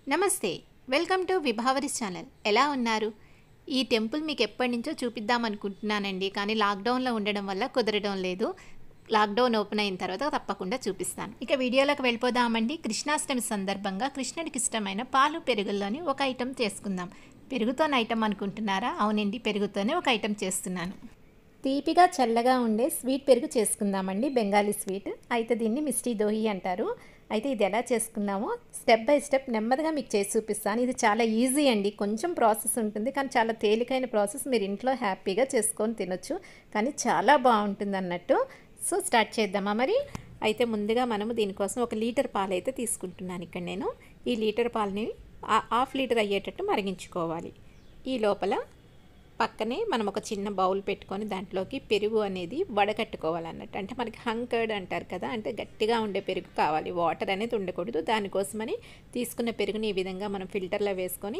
నమస్తే welcome to Vibhavari channel ఎలా ఉన్నారు ఈ టెంపుల్ మీకు ఎప్పటి నుంచో చూపిద్దాం అనుకుంటున్నానండి కానీ లాక్డౌన్లో ఉండడం వల్ల కుదరడం లేదు లాక్డౌన్ ఓపెన్ అయిన తర్వాత తప్పకుండా చూపిస్తాను ఇక వీడియోలోకి వెళ్ళిపోదామండి కృష్ణాష్టమి సందర్భంగా కృష్ణుడికి ఇష్టమైన పాలు పెరుగుల్లోని ఒక ఐటెం చేసుకుందాం పెరుగుతోని ఐటెం అనుకుంటున్నారా అవునండి పెరుగుతోనే ఒక ఐటెం చేస్తున్నాను తీపిగా చల్లగా ఉండే స్వీట్ పెరుగు చేసుకుందామండి బెంగాలీ స్వీట్ అయితే దీన్ని మిస్టీ దోహి అంటారు అయితే ఇది ఎలా చేసుకున్నామో స్టెప్ బై స్టెప్ నెమ్మదిగా మీకు చేసి చూపిస్తాను ఇది చాలా ఈజీ అండి కొంచెం ప్రాసెస్ ఉంటుంది కానీ చాలా తేలికైన ప్రాసెస్ మీరు ఇంట్లో హ్యాపీగా చేసుకొని తినొచ్చు కానీ చాలా బాగుంటుంది అన్నట్టు సో స్టార్ట్ చేద్దామా మరి అయితే ముందుగా మనము దీనికోసం ఒక లీటర్ పాలు అయితే తీసుకుంటున్నాను ఇక్కడ నేను ఈ లీటర్ పాలని హాఫ్ లీటర్ అయ్యేటట్టు మరిగించుకోవాలి ఈ లోపల పక్కనే మనం ఒక చిన్న బౌల్ పెట్టుకొని దాంట్లోకి పెరుగు అనేది వడకట్టుకోవాలన్నట్టు అంటే మనకి హంకర్డ్ అంటారు కదా అంటే గట్టిగా ఉండే పెరుగు కావాలి వాటర్ అనేది ఉండకూడదు దానికోసమని తీసుకున్న పెరుగుని ఈ విధంగా మనం ఫిల్టర్లో వేసుకొని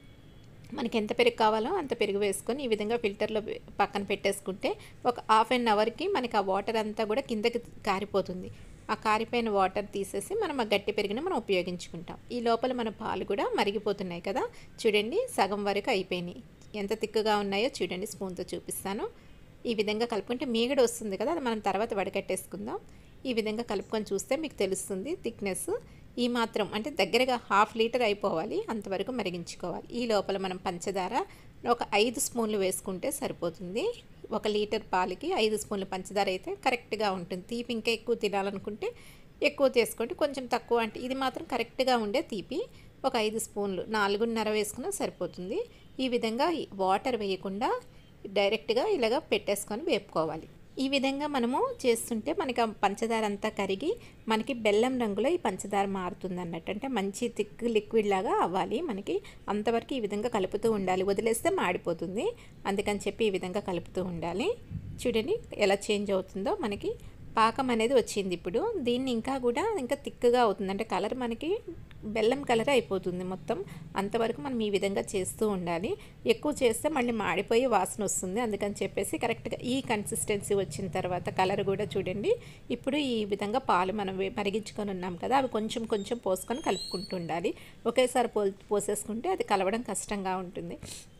మనకి ఎంత పెరుగు కావాలో అంత పెరుగు వేసుకొని ఈ విధంగా ఫిల్టర్లో పక్కన పెట్టేసుకుంటే ఒక హాఫ్ అన్ అవర్కి మనకి ఆ వాటర్ అంతా కూడా కిందకి కారిపోతుంది ఆ కారిపోయిన వాటర్ తీసేసి మనం ఆ గట్టి పెరుగుని మనం ఉపయోగించుకుంటాం ఈ లోపల మన పాలు కూడా మరిగిపోతున్నాయి కదా చూడండి సగం వరకు అయిపోయినాయి ఎంత తిక్కుగా ఉన్నాయో చూడండి స్పూన్తో చూపిస్తాను ఈ విధంగా కలుపుకుంటే మీగడ వస్తుంది కదా అది మనం తర్వాత వడకట్టేసుకుందాం ఈ విధంగా కలుపుకొని చూస్తే మీకు తెలుస్తుంది థిక్నెస్ ఈ మాత్రం అంటే దగ్గరగా హాఫ్ లీటర్ అయిపోవాలి అంతవరకు మరిగించుకోవాలి ఈ లోపల మనం పంచదార ఒక ఐదు స్పూన్లు వేసుకుంటే సరిపోతుంది ఒక లీటర్ పాలకి ఐదు స్పూన్లు పంచదార అయితే కరెక్ట్గా ఉంటుంది తీపి ఇంకా ఎక్కువ తినాలనుకుంటే ఎక్కువ తీసుకోండి కొంచెం తక్కువ అంటే ఇది మాత్రం కరెక్ట్గా ఉండే తీపి ఒక ఐదు స్పూన్లు నాలుగున్నర వేసుకున్నా సరిపోతుంది ఈ విధంగా వాటర్ వేయకుండా డైరెక్ట్గా ఇలాగ పెట్టేసుకొని వేపుకోవాలి ఈ విధంగా మనము చేస్తుంటే మనకి ఆ పంచదార అంతా కరిగి మనకి బెల్లం రంగులో ఈ పంచదార మారుతుంది అన్నట్టు అంటే మంచి థిక్ లిక్విడ్ లాగా అవ్వాలి మనకి అంతవరకు ఈ విధంగా కలుపుతూ ఉండాలి వదిలేస్తే మాడిపోతుంది అందుకని చెప్పి ఈ విధంగా కలుపుతూ ఉండాలి చూడండి ఎలా చేంజ్ అవుతుందో మనకి పాకం అనేది వచ్చింది ఇప్పుడు దీన్ని ఇంకా కూడా ఇంకా థిక్గా అవుతుంది అంటే కలర్ మనకి బెల్లం కలర్ అయిపోతుంది మొత్తం అంతవరకు మనం ఈ విధంగా చేస్తూ ఉండాలి ఎక్కువ చేస్తే మళ్ళీ మాడిపోయి వాసన వస్తుంది అందుకని చెప్పేసి కరెక్ట్గా ఈ కన్సిస్టెన్సీ వచ్చిన తర్వాత కలర్ కూడా చూడండి ఇప్పుడు ఈ విధంగా పాలు మనం మరిగించుకొని ఉన్నాం కదా అవి కొంచెం కొంచెం పోసుకొని కలుపుకుంటూ ఉండాలి ఒకేసారి పో పోసేసుకుంటే అది కలవడం కష్టంగా ఉంటుంది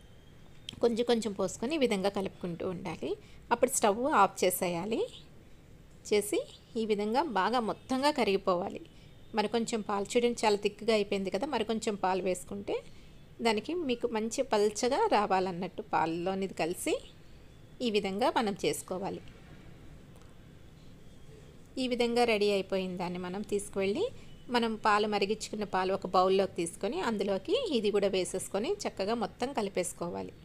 కొంచెం కొంచెం పోసుకొని ఈ విధంగా కలుపుకుంటూ ఉండాలి అప్పుడు స్టవ్ ఆఫ్ చేసేయాలి చేసి ఈ విధంగా బాగా మొత్తంగా కరిగిపోవాలి మరి కొంచెం పాలు చూడండి చాలా తిక్కుగా అయిపోయింది కదా మరి కొంచెం పాలు వేసుకుంటే దానికి మీకు మంచి పల్చగా రావాలన్నట్టు పాలలోనిది కలిసి ఈ విధంగా మనం చేసుకోవాలి ఈ విధంగా రెడీ అయిపోయిన దాన్ని మనం తీసుకువెళ్ళి మనం పాలు మరిగించుకున్న పాలు ఒక బౌల్లోకి తీసుకొని అందులోకి ఇది కూడా వేసేసుకొని చక్కగా మొత్తం కలిపేసుకోవాలి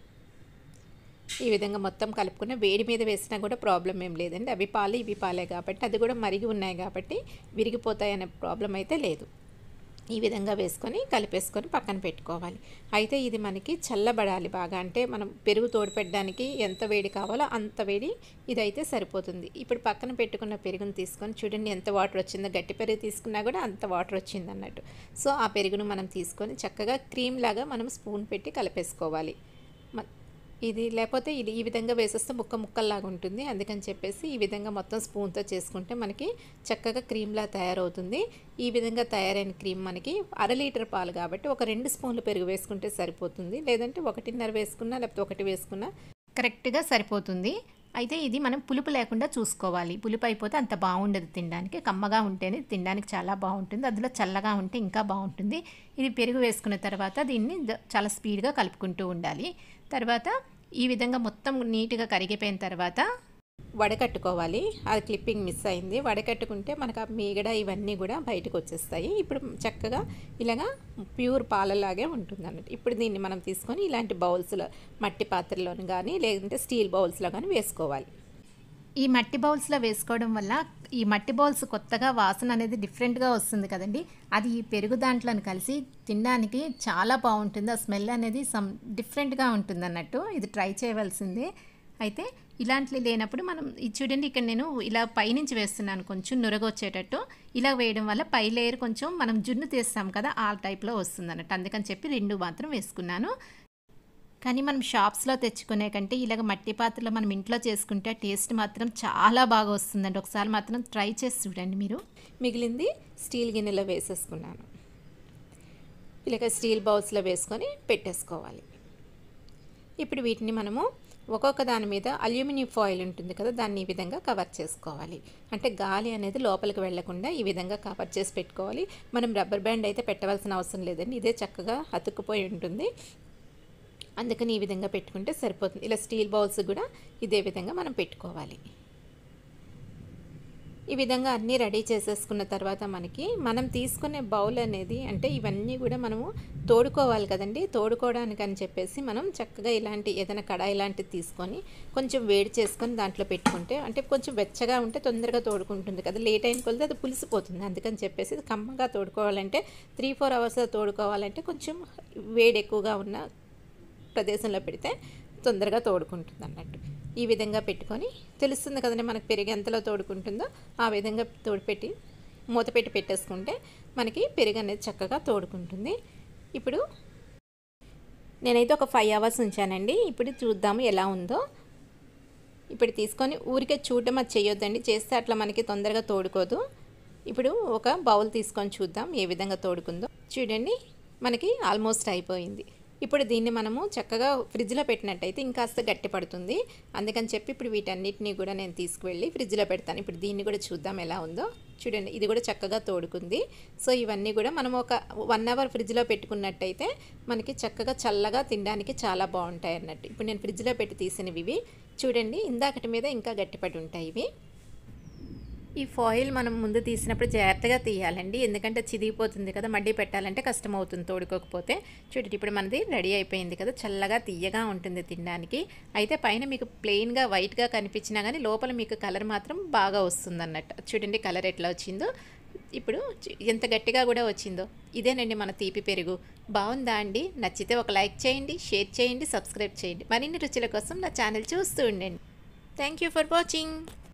ఈ విధంగా మొత్తం కలుపుకున్న వేడి మీద వేసినా కూడా ప్రాబ్లం ఏం లేదండి అవి పాలు ఇవి పాలే కాబట్టి అది కూడా మరిగి ఉన్నాయి కాబట్టి విరిగిపోతాయి అనే ప్రాబ్లం అయితే లేదు ఈ విధంగా వేసుకొని కలిపేసుకొని పక్కన పెట్టుకోవాలి అయితే ఇది మనకి చల్లబడాలి బాగా అంటే మనం పెరుగు తోడుపెట్టడానికి ఎంత వేడి కావాలో అంత వేడి ఇదైతే సరిపోతుంది ఇప్పుడు పక్కన పెట్టుకున్న పెరుగును తీసుకొని చూడండి ఎంత వాటర్ వచ్చిందో గట్టి పెరుగు తీసుకున్నా కూడా అంత వాటర్ వచ్చింది అన్నట్టు సో ఆ పెరుగును మనం తీసుకొని చక్కగా క్రీమ్ లాగా మనం స్పూన్ పెట్టి కలిపేసుకోవాలి ఇది లేకపోతే ఇది ఈ విధంగా వేసేస్తే ముక్క ముక్కల్లాగా ఉంటుంది అందుకని చెప్పేసి ఈ విధంగా మొత్తం స్పూన్తో చేసుకుంటే మనకి చక్కగా క్రీమ్లా తయారవుతుంది ఈ విధంగా తయారైన క్రీమ్ మనకి అర లీటర్ పాలు కాబట్టి ఒక రెండు స్పూన్లు పెరుగు వేసుకుంటే సరిపోతుంది లేదంటే ఒకటిన్నర వేసుకున్నా లేకపోతే ఒకటి వేసుకున్నా కరెక్ట్గా సరిపోతుంది అయితే ఇది మనం పులుపు లేకుండా చూసుకోవాలి పులుపు అయిపోతే అంత బాగుండదు తినడానికి కమ్మగా ఉంటేనే తినడానికి చాలా బాగుంటుంది అందులో చల్లగా ఉంటే ఇంకా బాగుంటుంది ఇది పెరుగు వేసుకున్న తర్వాత దీన్ని చాలా స్పీడ్గా కలుపుకుంటూ ఉండాలి తర్వాత ఈ విధంగా మొత్తం నీట్గా కరిగిపోయిన తర్వాత వడకట్టుకోవాలి అది క్లిప్పింగ్ మిస్ అయింది వడకట్టుకుంటే మనకు ఆ మీగడ ఇవన్నీ కూడా బయటకు వచ్చేస్తాయి ఇప్పుడు చక్కగా ఇలాగా ప్యూర్ పాలలాగే ఉంటుంది అన్నట్టు ఇప్పుడు దీన్ని మనం తీసుకొని ఇలాంటి బౌల్స్లో మట్టి పాత్రలోని కానీ లేదంటే స్టీల్ బౌల్స్లో కానీ వేసుకోవాలి ఈ మట్టి బౌల్స్లో వేసుకోవడం వల్ల ఈ మట్టి బౌల్స్ కొత్తగా వాసన అనేది డిఫరెంట్గా వస్తుంది కదండి అది ఈ పెరుగు దాంట్లో కలిసి తినడానికి చాలా బాగుంటుంది ఆ స్మెల్ అనేది సమ్ డిఫరెంట్గా ఉంటుంది అన్నట్టు ఇది ట్రై చేయవలసిందే అయితే ఇలాంటివి లేనప్పుడు మనం ఇది చూడండి ఇక్కడ నేను ఇలా పైనుంచి వేస్తున్నాను కొంచెం నురగొచ్చేటట్టు ఇలా వేయడం వల్ల పై లేయర్ కొంచెం మనం జున్ను తీస్తాం కదా ఆ టైప్లో వస్తుంది అన్నట్టు అందుకని చెప్పి రెండు మాత్రం వేసుకున్నాను కానీ మనం షాప్స్లో తెచ్చుకునే కంటే ఇలాగ మట్టి పాత్రలో మనం ఇంట్లో చేసుకుంటే టేస్ట్ మాత్రం చాలా బాగా వస్తుందండి ఒకసారి మాత్రం ట్రై చేసి చూడండి మీరు మిగిలింది స్టీల్ గిన్నెలో వేసేసుకున్నాను ఇలాగ స్టీల్ బౌల్స్లో వేసుకొని పెట్టేసుకోవాలి ఇప్పుడు వీటిని మనము ఒక్కొక్క దాని మీద అల్యూమినియం ఫాయిల్ ఉంటుంది కదా దాన్ని ఈ విధంగా కవర్ చేసుకోవాలి అంటే గాలి అనేది లోపలికి వెళ్లకుండా ఈ విధంగా కవర్ చేసి పెట్టుకోవాలి మనం రబ్బర్ బ్యాండ్ అయితే పెట్టవలసిన అవసరం లేదండి ఇదే చక్కగా అతుక్కుపోయి ఉంటుంది అందుకని ఈ విధంగా పెట్టుకుంటే సరిపోతుంది ఇలా స్టీల్ బౌల్స్ కూడా ఇదే విధంగా మనం పెట్టుకోవాలి ఈ విధంగా అన్నీ రెడీ చేసేసుకున్న తర్వాత మనకి మనం తీసుకునే బౌల్ అనేది అంటే ఇవన్నీ కూడా మనము తోడుకోవాలి కదండి తోడుకోవడానికి అని చెప్పేసి మనం చక్కగా ఇలాంటి ఏదైనా కడాయి లాంటిది తీసుకొని కొంచెం వేడి చేసుకొని దాంట్లో పెట్టుకుంటే అంటే కొంచెం వెచ్చగా ఉంటే తొందరగా తోడుకుంటుంది కదా లేట్ అయిన కొలితే అది పులిసిపోతుంది అందుకని చెప్పేసి ఇది కమ్మగా తోడుకోవాలంటే త్రీ ఫోర్ అవర్స్లో తోడుకోవాలంటే కొంచెం వేడి ఎక్కువగా ఉన్న ప్రదేశంలో పెడితే తొందరగా తోడుకుంటుంది అన్నట్టు ఈ విధంగా పెట్టుకొని తెలుస్తుంది కదండి మనకు పెరుగు ఎంతలో తోడుకుంటుందో ఆ విధంగా తోడుపెట్టి మూత పెట్టి పెట్టేసుకుంటే మనకి పెరుగు అనేది చక్కగా తోడుకుంటుంది ఇప్పుడు నేనైతే ఒక ఫైవ్ అవర్స్ ఉంచానండి ఇప్పుడు చూద్దాము ఎలా ఉందో ఇప్పుడు తీసుకొని ఊరికే చూడటం అది చేయొద్దండి చేస్తే అట్లా మనకి తొందరగా తోడుకోదు ఇప్పుడు ఒక బౌల్ తీసుకొని చూద్దాం ఏ విధంగా తోడుకుందో చూడండి మనకి ఆల్మోస్ట్ అయిపోయింది ఇప్పుడు దీన్ని మనము చక్కగా ఫ్రిడ్జ్లో పెట్టినట్టయితే ఇంకాస్త గట్టి పడుతుంది అందుకని చెప్పి ఇప్పుడు వీటన్నిటిని కూడా నేను తీసుకువెళ్ళి ఫ్రిడ్జ్లో పెడతాను ఇప్పుడు దీన్ని కూడా చూద్దాం ఎలా ఉందో చూడండి ఇది కూడా చక్కగా తోడుకుంది సో ఇవన్నీ కూడా మనం ఒక వన్ అవర్ ఫ్రిడ్జ్లో పెట్టుకున్నట్టయితే మనకి చక్కగా చల్లగా తినడానికి చాలా బాగుంటాయి అన్నట్టు ఇప్పుడు నేను ఫ్రిడ్జ్లో పెట్టి తీసినవి ఇవి చూడండి ఇందాకటి మీద ఇంకా గట్టిపడి ఉంటాయి ఇవి ఈ ఫాయిల్ మనం ముందు తీసినప్పుడు జాగ్రత్తగా తీయాలండి ఎందుకంటే చిదిగిపోతుంది కదా మడ్డీ పెట్టాలంటే కష్టం అవుతుంది తోడుకోకపోతే చూడండి ఇప్పుడు మనది రెడీ అయిపోయింది కదా చల్లగా తీయగా ఉంటుంది తినడానికి అయితే పైన మీకు ప్లెయిన్గా వైట్గా కనిపించినా కానీ లోపల మీకు కలర్ మాత్రం బాగా వస్తుంది అన్నట్టు చూడండి కలర్ ఎట్లా వచ్చిందో ఇప్పుడు ఎంత గట్టిగా కూడా వచ్చిందో ఇదేనండి మన తీపి పెరుగు బాగుందా అండి నచ్చితే ఒక లైక్ చేయండి షేర్ చేయండి సబ్స్క్రైబ్ చేయండి మరిన్ని రుచుల కోసం నా ఛానల్ చూస్తూ ఉండండి థ్యాంక్ యూ ఫర్ వాచింగ్